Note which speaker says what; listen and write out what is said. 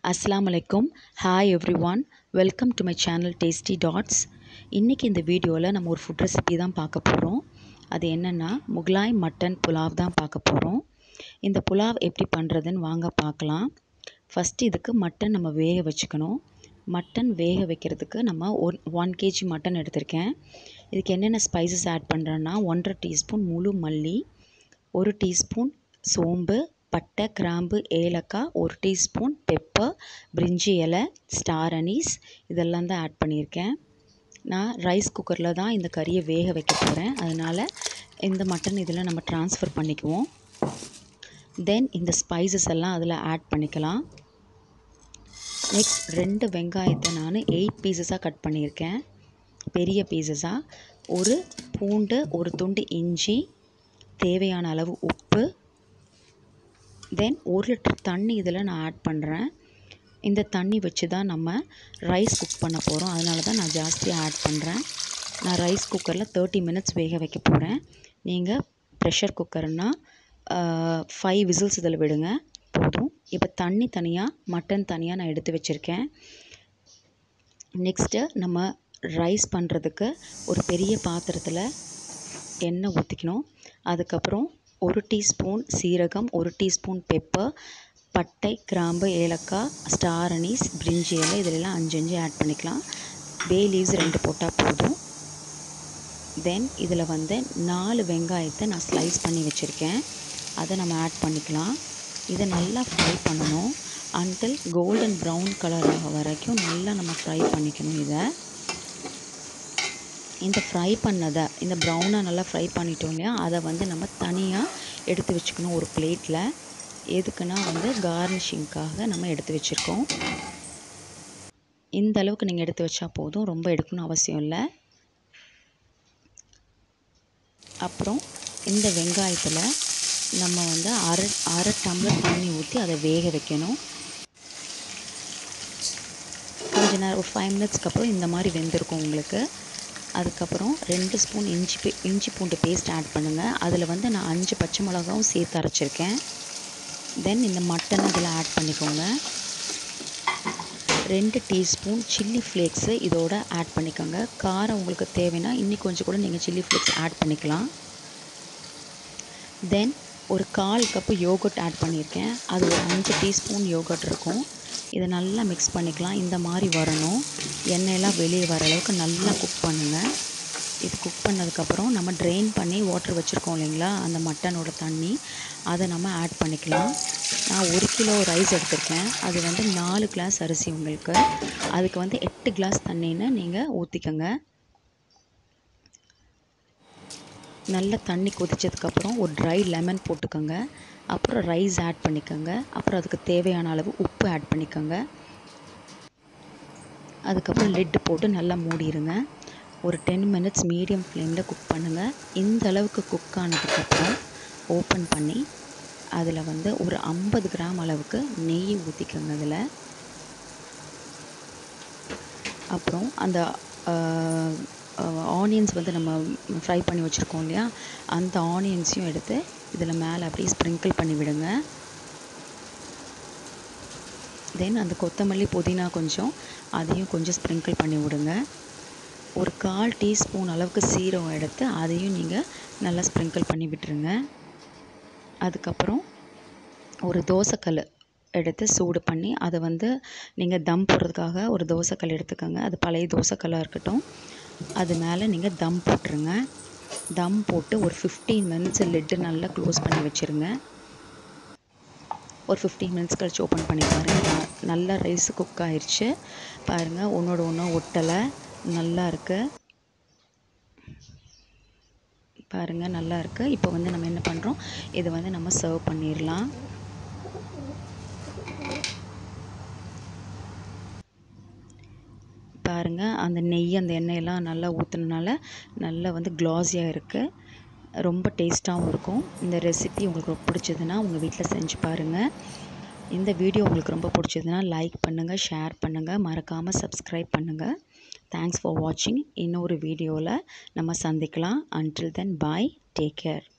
Speaker 1: அஸ்ஸலாமு அலைக்கும் hi everyone welcome to my channel Tasty Tots இன்றைக்கி இந்த வீடியோவில் நம்ம ஒரு ஃபுட் ரெசிபி தான் பார்க்க போகிறோம் அது என்னென்னா முகலாய் மட்டன் புலாவ் தான் பார்க்க போகிறோம் இந்த புலாவ் எப்படி பண்ணுறதுன்னு வாங்க பார்க்கலாம் ஃபஸ்ட்டு இதுக்கு மட்டன் நம்ம வேக வச்சுக்கணும் மட்டன் வேக வைக்கிறதுக்கு நம்ம ஒன் ஒன் கேஜி மட்டன் எடுத்திருக்கேன் இதுக்கு என்னென்ன ஸ்பைசஸ் ஆட் பண்ணுறேன்னா ஒன்றரை டீஸ்பூன் முழு மல்லி ஒரு டீஸ்பூன் சோம்பு பட்டை கிராம்பு ஏலக்காய் ஒரு டீஸ்பூன் பெப்பர் பிரிஞ்சி இலை ஸ்டார் அனீஸ் இதெல்லாம் தான் ஆட் பண்ணியிருக்கேன் நான் ரைஸ் குக்கரில் தான் இந்த கறியை வேக வைக்க போகிறேன் அதனால் இந்த மட்டன் இதில் நம்ம ட்ரான்ஸ்ஃபர் பண்ணிக்குவோம் தென் இந்த ஸ்பைசஸ் எல்லாம் அதில் ஆட் பண்ணிக்கலாம் நெக்ஸ்ட் ரெண்டு வெங்காயத்தை நான் எயிட் பீசஸாக கட் பண்ணியிருக்கேன் பெரிய பீசஸாக ஒரு பூண்டு ஒரு துண்டு இஞ்சி தேவையான அளவு உப்பு தென் ஒரு லிட்டர் தண்ணி இதில் நான் ஆட் பண்ணுறேன் இந்த தண்ணி வச்சு தான் நம்ம ரைஸ் குக் பண்ண போகிறோம் அதனால தான் நான் ஜாஸ்தியாக ஆட் பண்ணுறேன் நான் ரைஸ் குக்கரில் தேர்ட்டி மினிட்ஸ் வேக வைக்க போகிறேன் நீங்கள் ப்ரெஷர் குக்கர்னால் ஃபைவ் விசில்ஸ் இதில் விடுங்க போதும் இப்போ தண்ணி தனியாக மட்டன் தனியாக நான் எடுத்து வச்சுருக்கேன் நெக்ஸ்ட்டு நம்ம ரைஸ் பண்ணுறதுக்கு ஒரு பெரிய பாத்திரத்தில் எண்ணெய் ஊற்றிக்கணும் அதுக்கப்புறம் ஒரு டீஸ்பூன் சீரகம் ஒரு டீஸ்பூன் பெப்பர் பட்டை கிராம்பு ஏலக்காய் ஸ்டார் அனீஸ் பிரிஞ்சி இலை இதிலெல்லாம் அஞ்சு அஞ்சு ஆட் பண்ணிக்கலாம் பே லீவ்ஸ் ரெண்டு போட்டால் போதும் தென் இதில் வந்து நாலு வெங்காயத்தை நான் ஸ்லைஸ் பண்ணி வச்சுருக்கேன் அதை நம்ம ஆட் பண்ணிக்கலாம் இதை நல்லா ஃப்ரை பண்ணணும் அன்டில் கோல்டன் ப்ரௌன் கலர் ஆக வரைக்கும் நல்லா நம்ம ஃப்ரை பண்ணிக்கணும் இதை இந்த ஃப்ரை பண்ணதை இந்த ப்ரௌனாக நல்லா ஃப்ரை பண்ணிட்டோம் இல்லையா அதை வந்து நம்ம தனியாக எடுத்து வச்சுக்கணும் ஒரு பிளேட்டில் எதுக்குன்னா வந்து கார்னிஷிங்க்காக நம்ம எடுத்து வச்சுருக்கோம் இந்த அளவுக்கு நீங்கள் எடுத்து வச்சா போதும் ரொம்ப எடுக்கணும் அவசியம் இல்லை அப்புறம் இந்த வெங்காயத்தில் நம்ம வந்து அரை அரை டம்ளர் தண்ணி ஊற்றி அதை வேக வைக்கணும் கொஞ்ச நேரம் ஒரு ஃபைவ் மினிட்ஸ்க்கு அப்புறம் இந்த மாதிரி வெந்திருக்கும் உங்களுக்கு அதுக்கப்புறம் ரெண்டு ஸ்பூன் இஞ்சி பே இஞ்சி பூண்டு பேஸ்ட் ஆட் பண்ணுங்கள் அதில் வந்து நான் அஞ்சு பச்சை மிளகாவும் சேர்த்து அரைச்சிருக்கேன் தென் இந்த மட்டன் அதில் ஆட் பண்ணிக்கோங்க ரெண்டு டீஸ்பூன் சில்லி ஃப்ளேக்ஸு இதோட ஆட் பண்ணிக்கோங்க காரம் உங்களுக்கு தேவைன்னா இன்னி கொஞ்சம் கூட நீங்கள் சில்லி ஃப்ளேக்ஸ் ஆட் பண்ணிக்கலாம் தென் ஒரு கால் கப்பு யோகட் ஆட் பண்ணியிருக்கேன் அது ஒரு அஞ்சு டீஸ்பூன் யோகட் இருக்கும் இதை நல்லா மிக்ஸ் பண்ணிக்கலாம் இந்த மாதிரி வரணும் எண்ணெயெல்லாம் வெளியே வர அளவுக்கு நல்லா குக் பண்ணுங்கள் இது குக் பண்ணதுக்கப்புறம் நம்ம ட்ரெயின் பண்ணி வாட்டர் வச்சுருக்கோம் இல்லைங்களா அந்த மட்டனோட தண்ணி அதை நம்ம ஆட் பண்ணிக்கலாம் நான் ஒரு கிலோ ரைஸ் எடுத்திருக்கேன் அது வந்து நாலு கிளாஸ் அரிசி உங்களுக்கு அதுக்கு வந்து எட்டு கிளாஸ் தண்ணின்னு நீங்கள் ஊற்றிக்கோங்க நல்ல தண்ணி கொதித்ததுக்கப்புறம் ஒரு ட்ரை லெமன் போட்டுக்கோங்க அப்புறம் ரைஸ் ஆட் பண்ணிக்கோங்க அப்புறம் அதுக்கு தேவையான அளவு உப்பு ஆட் பண்ணிக்கோங்க அதுக்கப்புறம் லிட்டு போட்டு நல்லா மூடிடுங்க ஒரு டென் மினிட்ஸ் மீடியம் ஃப்ளேமில் குக் பண்ணுங்கள் இந்த அளவுக்கு குக் ஆனதுக்கப்புறம் ஓப்பன் பண்ணி அதில் வந்து ஒரு ஐம்பது கிராம் அளவுக்கு நெய் ஊற்றிக்கோங்க அதில் அப்புறம் அந்த ஆனியன்ஸ் வந்து நம்ம ஃப்ரை பண்ணி வச்சுருக்கோம் இல்லையா அந்த ஆனியன்ஸையும் எடுத்து இதில் மேலே அப்படியே ஸ்ப்ரிங்கிள் பண்ணி விடுங்க தென் அந்த கொத்தமல்லி புதினா கொஞ்சம் அதையும் கொஞ்சம் ஸ்ப்ரிங்கிள் பண்ணி விடுங்க ஒரு கால் டீஸ்பூன் அளவுக்கு சீரகம் எடுத்து அதையும் நீங்கள் நல்லா ஸ்ப்ரிங்கிள் பண்ணி விட்டுருங்க அதுக்கப்புறம் ஒரு தோசைக்கல் எடுத்து சூடு பண்ணி அதை வந்து நீங்கள் தம் போடுறதுக்காக ஒரு தோசைக்கல் எடுத்துக்கோங்க அது பழைய தோசைக்கல்லாக இருக்கட்டும் அது மேலே நீங்கள் தம் போட்டுருங்க தம் போட்டு ஒரு ஃபிஃப்டீன் மினிட்ஸ் லிட்டு நல்லா க்ளோஸ் பண்ணி வச்சுருங்க ஒரு ஃபிஃப்டீன் மினிட்ஸ் கழிச்சு ஓப்பன் பண்ணி பாருங்கள் நல்லா ரைஸ் குக் ஆயிடுச்சு பாருங்கள் ஒன்றோட ஒன்று ஒட்டலை நல்லா இருக்குது பாருங்கள் நல்லா இருக்குது இப்போ வந்து நம்ம என்ன பண்ணுறோம் இதை வந்து நம்ம சர்வ் பண்ணிடலாம் பாருங்கள் அந்த நெய் அந்த எண்ணெயெல்லாம் நல்லா ஊற்றுனனால நல்லா வந்து க்ளாஸியாக இருக்குது ரொம்ப டேஸ்ட்டாகவும் இருக்கும் இந்த ரெசிபி உங்களுக்கு ரொம்ப பிடிச்சதுன்னா உங்கள் வீட்டில் செஞ்சு பாருங்கள் இந்த வீடியோ உங்களுக்கு ரொம்ப பிடிச்சதுன்னா லைக் பண்ணுங்கள் ஷேர் பண்ணுங்கள் மறக்காமல் சப்ஸ்கிரைப் பண்ணுங்கள் தேங்க்ஸ் ஃபார் வாட்சிங் இன்னொரு வீடியோவில் நம்ம சந்திக்கலாம் until then bye take care